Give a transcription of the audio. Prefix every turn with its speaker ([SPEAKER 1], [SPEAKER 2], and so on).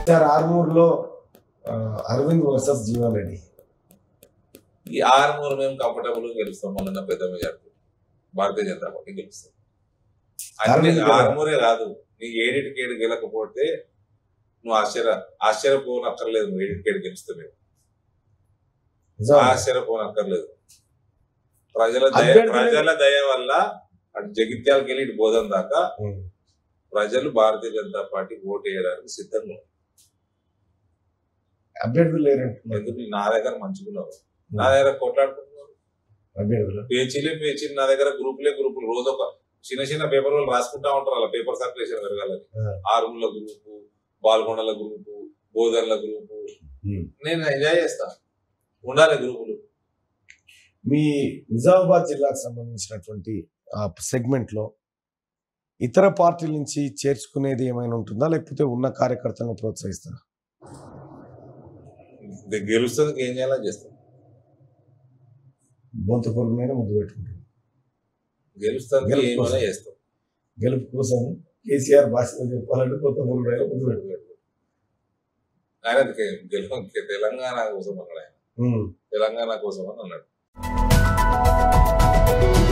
[SPEAKER 1] Sir ఆర్మూర్లో ఆ, Arvind versus Jeevan Reddy
[SPEAKER 2] ఈ ఆరుమూరు మేము కంఫర్టబుల్ గెలుస్తాం మొన్న పెద్ద మెజార్టీ భారతీయ జనతా పార్టీ గెలుస్తాం అన్ని
[SPEAKER 1] ఆరుమూరు కదా?
[SPEAKER 2] ఆరుమూరే కాదు నీ ఏడిటికి ఏడు గెలకపోతే నువ్వు ఆశ్చర్య ఆశ్చర్యపోనక్కర్లేదు నువ్వు ఏడిటికి ఏడు గెలుస్తే మేము
[SPEAKER 1] నిజమా?
[SPEAKER 2] ఆశ్చర్యపోనక్కర్లేదు ప్రజల దయ
[SPEAKER 1] అభ్యర్థులు-
[SPEAKER 2] ప్రజల దయ వల్ల అటు జగిత్యాలకి వెళ్ళి ఇటు బోధన దాకా
[SPEAKER 1] ఉమ్.
[SPEAKER 2] ప్రజలు భారతీయ జనతా పార్టీ ఓటు వేయడానికి సిద్ధంగా ఉన్నారు.
[SPEAKER 1] అభ్యర్థులు లేరంటున్నారు
[SPEAKER 2] ఎందుకు నా దగ్గర మంచుకున్నారు నా దగ్గర కొట్లాడుకుంటున్నారు
[SPEAKER 1] అభ్యర్థులు
[SPEAKER 2] పేచీలే పేచీలు నా దగ్గర గ్రూపులే గ్రూపులు రోజు ఒక చిన్న చిన్న పేపర్ వాళ్ళు రాసుకుంటా ఉంటారు అలా పేపర్ సర్క్యులేషన్ జరగాలని
[SPEAKER 1] ఆ.
[SPEAKER 2] ఆరుముల గ్రూపు బాల్గొండల గ్రూపు బోధన్ల గ్రూపు
[SPEAKER 1] ఉమ్.
[SPEAKER 2] నేను ఎంజాయ్ చేస్తా ఉండాలి గ్రూపులు
[SPEAKER 1] మీ నిజామాబాద్ జిల్లాకు సంబంధించినటువంటి ఆ సెగ్మెంట్ లో ఇతర పార్టీల నుంచి చేర్చుకునేది ఏమైనా ఉంటుందా లేకపోతే ఉన్న కార్యకర్తలను ప్రోత్సహిస్తారా
[SPEAKER 2] ఇది గెలుస్తుంది ఏం చేయాలని చేస్తాం
[SPEAKER 1] బొంత పొరుగు మీద ముద్దు పెట్టుకుంటారు
[SPEAKER 2] గెలుస్తుంది
[SPEAKER 1] గెలుపు
[SPEAKER 2] ఏమైనా
[SPEAKER 1] కోసం.
[SPEAKER 2] చేస్తాం
[SPEAKER 1] గెలుపు కోసం కేసీఆర్ భాషలో చెప్పాలంటే కొత్త పొరుగు మీద ముద్దు పెట్టుకుంటారు
[SPEAKER 2] ఆయన గెలు తెలంగాణ కోసం అన్నాడు ఆయన
[SPEAKER 1] ఉమ్.
[SPEAKER 2] తెలంగాణ కోసం అని అన్నాడు